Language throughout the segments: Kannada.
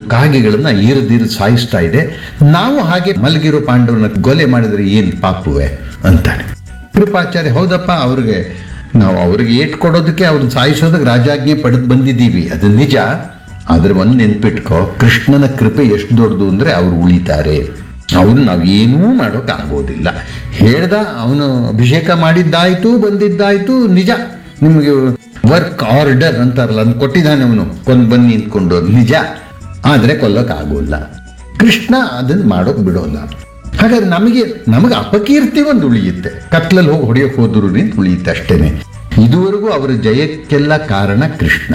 ಕಾಗೆಗಳನ್ನ ಈರ್ದಿರು ಸಾಯಿಸ್ತಾ ಇದೆ ನಾವು ಹಾಗೆ ಮಲಗಿರೋ ಪಾಂಡವನ ಕೊಲೆ ಮಾಡಿದ್ರೆ ಏನ್ ಪಾಪುವೆ ಅಂತಾನೆ ಕೃಪಾಚಾರ್ಯ ಹೌದಪ್ಪ ಅವ್ರಿಗೆ ನಾವು ಅವ್ರಿಗೆ ಏಟ್ ಕೊಡೋದಕ್ಕೆ ಅವ್ರನ್ನ ಸಾಯಿಸೋದಕ್ಕೆ ರಾಜಾಜ್ಞೆ ಪಡೆದು ಬಂದಿದ್ದೀವಿ ಅದು ನಿಜ ಆದ್ರೆ ಒಂದು ನೆನ್ಪಿಟ್ಕೋ ಕೃಷ್ಣನ ಕೃಪೆ ಎಷ್ಟು ದೊಡ್ಡದು ಅಂದ್ರೆ ಅವ್ರು ಉಳಿತಾರೆ ಅವ್ರು ನಾವು ಏನೂ ಮಾಡೋಕ್ಕಾಗೋದಿಲ್ಲ ಹೇಳ್ದ ಅವನು ಅಭಿಷೇಕ ಮಾಡಿದ್ದಾಯ್ತು ಬಂದಿದ್ದಾಯ್ತು ನಿಜ ನಿಮಗೆ ವರ್ಕ್ ಆರ್ಡರ್ ಅಂತಾರಲ್ಲ ಅದನ್ನ ಕೊಟ್ಟಿದ್ದಾನೆ ಅವನು ಕೊಂದ್ ಬಂದು ನಿಂತ್ಕೊಂಡು ನಿಜ ಆದ್ರೆ ಕೊಲ್ಲೋಕ್ಕಾಗೋಲ್ಲ ಕೃಷ್ಣ ಅದನ್ನ ಮಾಡೋಕ್ ಬಿಡೋಲ್ಲ ಹಾಗಾದ್ರೆ ನಮಗೆ ನಮಗೆ ಅಪಕೀರ್ತಿ ಒಂದು ಉಳಿಯುತ್ತೆ ಕತ್ಲಲ್ಲಿ ಹೋಗಿ ಹೊಡೆಯಕ್ಕೆ ಹೋದ್ರು ನಿಂತು ಉಳಿಯುತ್ತೆ ಅಷ್ಟೇನೆ ಇದುವರೆಗೂ ಅವರ ಜಯಕ್ಕೆಲ್ಲ ಕಾರಣ ಕೃಷ್ಣ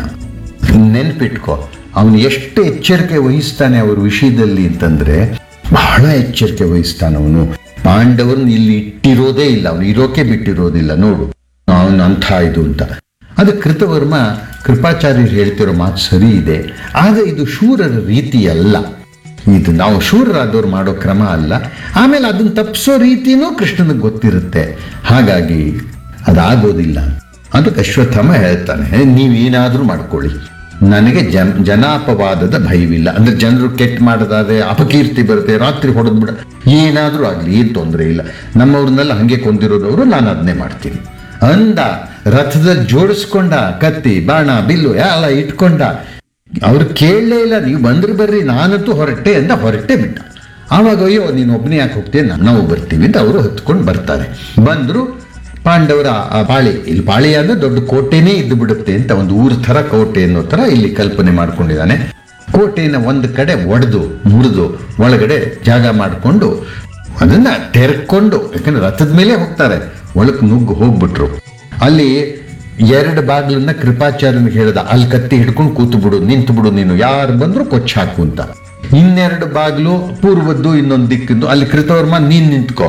ನೆನ್ಪಿಟ್ಕೋ ಅವನು ಎಷ್ಟು ಎಚ್ಚರಿಕೆ ವಹಿಸ್ತಾನೆ ಅವ್ರ ವಿಷಯದಲ್ಲಿ ಅಂತಂದ್ರೆ ಬಹಳ ಎಚ್ಚರಿಕೆ ವಹಿಸ್ತಾನೆ ಅವನು ಪಾಂಡವರನ್ನ ಇಲ್ಲಿ ಇಟ್ಟಿರೋದೇ ಇಲ್ಲ ಅವನು ಇರೋಕೆ ಬಿಟ್ಟಿರೋದಿಲ್ಲ ನೋಡು ಅವನು ಅಂಥ ಇದು ಅಂತ ಅದು ಕೃತವರ್ಮ ಕೃಪಾಚಾರ್ಯರು ಹೇಳ್ತಿರೋ ಮಾತು ಸರಿ ಇದೆ ಆದರೆ ಇದು ಶೂರರ ರೀತಿ ಅಲ್ಲ ಇದು ನಾವು ಶೂರರಾದವ್ರು ಮಾಡೋ ಕ್ರಮ ಅಲ್ಲ ಆಮೇಲೆ ಅದನ್ನ ತಪ್ಪಿಸೋ ರೀತಿನೂ ಕೃಷ್ಣನಿಗೆ ಗೊತ್ತಿರುತ್ತೆ ಹಾಗಾಗಿ ಅದಾಗೋದಿಲ್ಲ ಅದಕ್ಕೆ ಅಶ್ವತ್ಥಾಮ ಹೇಳ್ತಾನೆ ನೀವೇನಾದರೂ ಮಾಡ್ಕೊಳ್ಳಿ ನನಗೆ ಜನ ಜನಾಪವಾದದ ಭಯವಿಲ್ಲ ಅಂದ್ರೆ ಜನರು ಕೆಟ್ಟ ಮಾಡದಾದ್ರೆ ಅಪಕೀರ್ತಿ ಬರುತ್ತೆ ರಾತ್ರಿ ಹೊಡೆದ್ ಬಿಡ ಏನಾದರೂ ಆಗಲಿ ಏನು ತೊಂದರೆ ಇಲ್ಲ ನಮ್ಮವ್ರನ್ನೆಲ್ಲ ಹಂಗೆ ಕೊಂದಿರೋದವರು ನಾನು ಅದನ್ನೇ ಮಾಡ್ತೀನಿ ಅಂದ ರಥದಲ್ಲಿ ಜೋಡಿಸ್ಕೊಂಡ ಕತ್ತಿ ಬಾಣ ಬಿಲ್ಲು ಎಲ್ಲ ಇಟ್ಕೊಂಡ ಅವ್ರು ಕೇಳಲೇ ಇಲ್ಲ ನೀವು ಬಂದ್ರೆ ಬರ್ರಿ ನಾನಂತೂ ಹೊರಟೆ ಅಂತ ಹೊರಟೆ ಬಿಟ್ಟ ಆವಾಗ ಅಯ್ಯೋ ನೀನು ಒಬ್ಬನೇ ಯಾಕೆ ಹೋಗ್ತೀಯ ನಾವು ಬರ್ತೀವಿ ಅಂತ ಅವರು ಹತ್ಕೊಂಡು ಬರ್ತಾರೆ ಬಂದ್ರು ಪಾಂಡವರ ಆ ಪಾಳಿ ಇಲ್ಲಿ ಪಾಳಿ ಅಂದ್ರೆ ದೊಡ್ಡ ಕೋಟೆನೇ ಇದ್ದು ಬಿಡುತ್ತೆ ಅಂತ ಒಂದು ಊರ ಥರ ಕೋಟೆ ಅನ್ನೋ ಥರ ಇಲ್ಲಿ ಕಲ್ಪನೆ ಮಾಡ್ಕೊಂಡಿದ್ದಾನೆ ಕೋಟೆನ ಒಂದು ಕಡೆ ಒಡೆದು ಮುರಿದು ಒಳಗಡೆ ಜಾಗ ಮಾಡಿಕೊಂಡು ಅದನ್ನ ತೆರ್ಕೊಂಡು ಯಾಕಂದ್ರೆ ರಥದ ಮೇಲೆ ಹೋಗ್ತಾರೆ ಒಳಕ್ ನುಗ್ಗು ಹೋಗ್ಬಿಟ್ರು ಅಲ್ಲಿ ಎರಡು ಬಾಗಿಲನ್ನ ಕೃಪಾಚಾರ್ಯನಿಗೆ ಹೇಳ್ದ ಅಲ್ಲಿ ಕತ್ತಿ ಹಿಡ್ಕೊಂಡು ಕೂತು ಬಿಡು ನಿಂತು ಬಿಡು ನೀನು ಯಾರು ಬಂದ್ರು ಕೊಚ್ಚ ಹಾಕು ಅಂತ ಇನ್ನೆರಡು ಬಾಗಿಲು ಪೂರ್ವದ್ದು ಇನ್ನೊಂದು ದಿಕ್ಕಿದ್ದು ಅಲ್ಲಿ ಕೃತವರ್ಮ ನೀನ್ ನಿಂತ್ಕೋ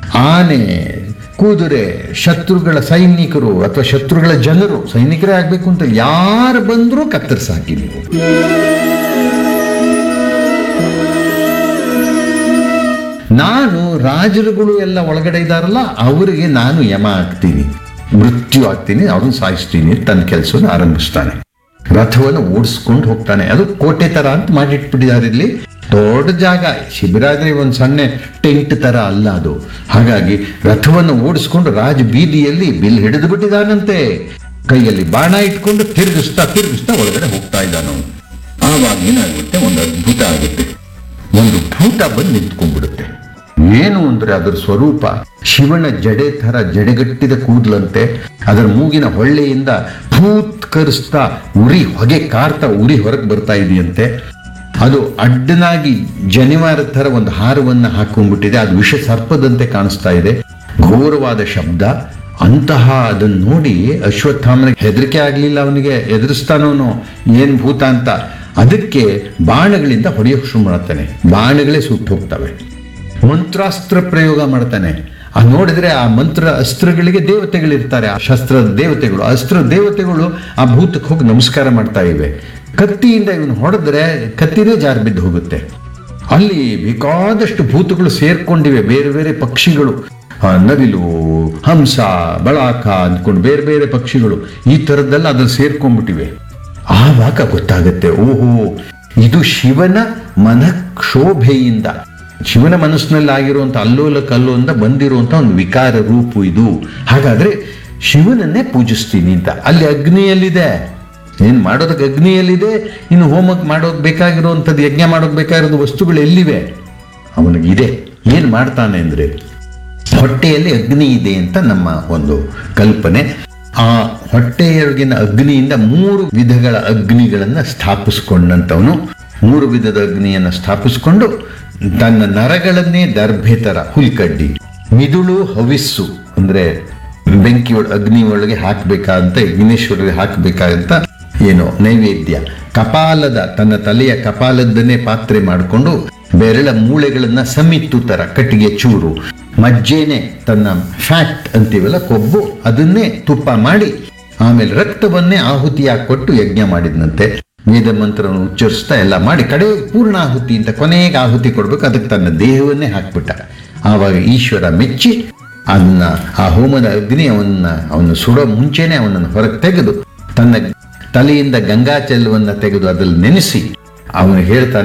ಆನೆ ಕುದುರೆ ಶತ್ರುಗಳ ಸೈನಿಕರು ಅಥವಾ ಶತ್ರುಗಳ ಜನರು ಸೈನಿಕರೇ ಆಗ್ಬೇಕು ಅಂತ ಯಾರು ಬಂದರೂ ಕತ್ತರಿಸಾಕಿ ನೀವು ನಾನು ರಾಜರುಗಳು ಎಲ್ಲ ಒಳಗಡೆ ಇದ್ದಾರಲ್ಲ ಅವರಿಗೆ ನಾನು ಯಮ ಆಗ್ತೀನಿ ಮೃತ್ಯು ಆಗ್ತೀನಿ ಅವ್ರನ್ನ ಸಾಯಿಸ್ತೀನಿ ತನ್ನ ಕೆಲಸವನ್ನು ಆರಂಭಿಸ್ತಾನೆ ರಥವನ್ನು ಓಡಿಸ್ಕೊಂಡು ಹೋಗ್ತಾನೆ ಅದು ಕೋಟೆ ತರ ಅಂತ ಮಾಡಿಟ್ಬಿಟ್ಟಿದ್ದಾರೆ ಇಲ್ಲಿ ದೊಡ್ಡ ಜಾಗ ಶಿಬಿರಾದ್ರೆ ಒಂದು ಸಣ್ಣ ಟೆಂಟ್ ತರ ಅಲ್ಲ ಅದು ಹಾಗಾಗಿ ರಥವನ್ನು ಓಡಿಸ್ಕೊಂಡು ರಾಜ ಬೀದಿಯಲ್ಲಿ ಬಿಲ್ ಹಿಡಿದು ಬಿಟ್ಟಿದ್ದಾನಂತೆ ಕೈಯಲ್ಲಿ ಬಾಣ ಇಟ್ಕೊಂಡು ತಿರುಗಿಸ್ತಾ ತಿರುಗಿಸ್ತಾ ಒಳಗಡೆ ಹೋಗ್ತಾ ಇದ್ದಾನು ಆವಾಗ ಏನಾಗುತ್ತೆ ಒಂದು ಅದ್ಭುತ ಆಗುತ್ತೆ ಒಂದು ಭೂತ ಬಂದು ನಿಂತ್ಕೊಂಡ್ಬಿಡುತ್ತೆ ಏನು ಅಂದ್ರೆ ಅದರ ಸ್ವರೂಪ ಶಿವನ ಜಡೆ ಥರ ಜಡೆಗಟ್ಟಿದ ಕೂದಲಂತೆ ಅದರ ಮೂಗಿನ ಹೊಳ್ಳೆಯಿಂದ ಭೂತ್ಕರಿಸ್ತಾ ಉರಿ ಹೊಗೆ ಕಾರ್ತಾ ಉರಿ ಹೊರಗೆ ಬರ್ತಾ ಇದೆಯಂತೆ ಅದು ಅಡ್ಡನಾಗಿ ಜನಿವಾರ ಥರ ಒಂದು ಹಾರವನ್ನು ಹಾಕೊಂಡ್ಬಿಟ್ಟಿದೆ ಅದು ವಿಷ ಸರ್ಪದಂತೆ ಕಾಣಿಸ್ತಾ ಇದೆ ಘೋರವಾದ ಶಬ್ದ ಅಂತಹ ಅದನ್ನು ನೋಡಿ ಅಶ್ವತ್ಥಾಮನಿಗೆ ಹೆದರಿಕೆ ಆಗಲಿಲ್ಲ ಅವನಿಗೆ ಎದುರಿಸ್ತಾನವನು ಏನ್ ಭೂತ ಅಂತ ಅದಕ್ಕೆ ಬಾಣಗಳಿಂದ ಹೊಡೆಯೋಕೆ ಶುರು ಮಾಡ್ತಾನೆ ಬಾಣಗಳೇ ಸುಟ್ಟು ಹೋಗ್ತವೆ ಮಂತ್ರಾಸ್ತ್ರ ಪ್ರಯೋಗ ಮಾಡ್ತಾನೆ ಆ ನೋಡಿದ್ರೆ ಆ ಮಂತ್ರ ಅಸ್ತ್ರಗಳಿಗೆ ದೇವತೆಗಳಿರ್ತಾರೆ ಆ ಶಸ್ತ್ರದ ದೇವತೆಗಳು ಅಸ್ತ್ರ ದೇವತೆಗಳು ಆ ಭೂತಕ್ಕೆ ಹೋಗಿ ನಮಸ್ಕಾರ ಮಾಡ್ತಾ ಇವೆ ಕತ್ತಿಯಿಂದ ಇವನು ಹೊಡೆದ್ರೆ ಕತ್ತಿನೇ ಜಾರಿ ಬಿದ್ದು ಹೋಗುತ್ತೆ ಅಲ್ಲಿ ಬೇಕಾದಷ್ಟು ಭೂತಗಳು ಸೇರ್ಕೊಂಡಿವೆ ಬೇರೆ ಬೇರೆ ಪಕ್ಷಿಗಳು ಆ, ನವಿಲು ಹಂಸ ಬಳಾಕ ಅಂದ್ಕೊಂಡು ಬೇರೆ ಬೇರೆ ಪಕ್ಷಿಗಳು ಈ ಥರದ್ದೆಲ್ಲ ಅದ್ರಲ್ಲಿ ಸೇರ್ಕೊಂಡ್ಬಿಟ್ಟಿವೆ ಆವಾಗ ಗೊತ್ತಾಗುತ್ತೆ ಓಹೋ ಇದು ಶಿವನ ಮನಕ್ಷೋಭೆಯಿಂದ ಶಿವನ ಮನಸ್ಸಿನಲ್ಲಿ ಆಗಿರುವಂತ ಅಲ್ಲೋಲ ಕಲ್ಲೋಂದ ಬಂದಿರುವಂತ ಒಂದು ವಿಕಾರ ರೂಪು ಇದು ಹಾಗಾದ್ರೆ ಶಿವನನ್ನೇ ಪೂಜಿಸ್ತೀನಿ ಅಂತ ಅಲ್ಲಿ ಅಗ್ನಿಯಲ್ಲಿದೆ ಏನ್ ಮಾಡೋದಕ್ಕೆ ಅಗ್ನಿಯಲ್ಲಿದೆ ಇನ್ನು ಹೋಮಕ್ಕೆ ಮಾಡೋಕ್ ಬೇಕಾಗಿರುವಂಥದ್ದು ಯಜ್ಞ ಮಾಡೋಕ್ ಬೇಕಾಗಿರೋ ವಸ್ತುಗಳು ಎಲ್ಲಿವೆ ಅವನಿಗಿದೆ ಏನ್ ಮಾಡ್ತಾನೆ ಅಂದ್ರೆ ಹೊಟ್ಟೆಯಲ್ಲಿ ಅಗ್ನಿ ಇದೆ ಅಂತ ನಮ್ಮ ಒಂದು ಕಲ್ಪನೆ ಆ ಹೊಟ್ಟೆಯೊಳಗಿನ ಅಗ್ನಿಯಿಂದ ಮೂರು ವಿಧಗಳ ಅಗ್ನಿಗಳನ್ನ ಸ್ಥಾಪಿಸ್ಕೊಂಡಂತವನು ಮೂರು ವಿಧದ ಅಗ್ನಿಯನ್ನು ಸ್ಥಾಪಿಸ್ಕೊಂಡು ತನ್ನ ನರಗಳನ್ನೇ ದರ್ಭೆ ತರ ಹುಲ್ಕಡ್ಡಿ ಮಿದುಳು ಹವಿಸ್ಸು ಅಂದ್ರೆ ಬೆಂಕಿ ಒಳ ಅಗ್ನಿ ಒಳಗೆ ಹಾಕ್ಬೇಕಂತ ಯಜ್ಞೇಶ್ವರಿಗೆ ಹಾಕ್ಬೇಕಾದಂತ ಏನೋ ನೈವೇದ್ಯ ಕಪಾಲದ ತನ್ನ ತಲೆಯ ಕಪಾಲದ್ದನ್ನೇ ಪಾತ್ರೆ ಮಾಡಿಕೊಂಡು ಬೆರಳ ಮೂಳೆಗಳನ್ನ ಸಮಿತ್ತು ತರ ಕಟ್ಟಿಗೆ ಚೂರು ಮಜ್ಜೆನೆ ತನ್ನ ಫ್ಯಾಟ್ ಅಂತೀವಲ್ಲ ಕೊಬ್ಬು ಅದನ್ನೇ ತುಪ್ಪ ಮಾಡಿ ಆಮೇಲೆ ರಕ್ತವನ್ನೇ ಆಹುತಿಯಾಗಿ ಕೊಟ್ಟು ಯಜ್ಞ ಮಾಡಿದ್ನಂತೆ ವೇದ ಮಂತ್ರವನ್ನು ಉಚ್ಚರಿಸ್ತಾ ಎಲ್ಲ ಮಾಡಿ ಕಡೆ ಪೂರ್ಣ ಆಹುತಿ ಅಂತ ಕೊನೆಗೆ ಆಹುತಿ ಕೊಡ್ಬೇಕು ಅದಕ್ಕೆ ತನ್ನ ದೇಹವನ್ನೇ ಹಾಕ್ಬಿಟ್ಟ ಆವಾಗ ಈಶ್ವರ ಮೆಚ್ಚಿ ಅದನ್ನ ಆ ಹೋಮದ ಅಗ್ನಿ ಅವನ್ನ ಅವನು ಸುಡೋ ಮುಂಚೆನೆ ಅವನನ್ನು ಹೊರಗೆ ತೆಗೆದು ತನ್ನ ತಲೆಯಿಂದ ಗಂಗಾಚಲವನ್ನ ತೆಗೆದು ಅದ್ರಲ್ಲಿ ನೆನೆಸಿ ಅವನು ಹೇಳ್ತಾನೆ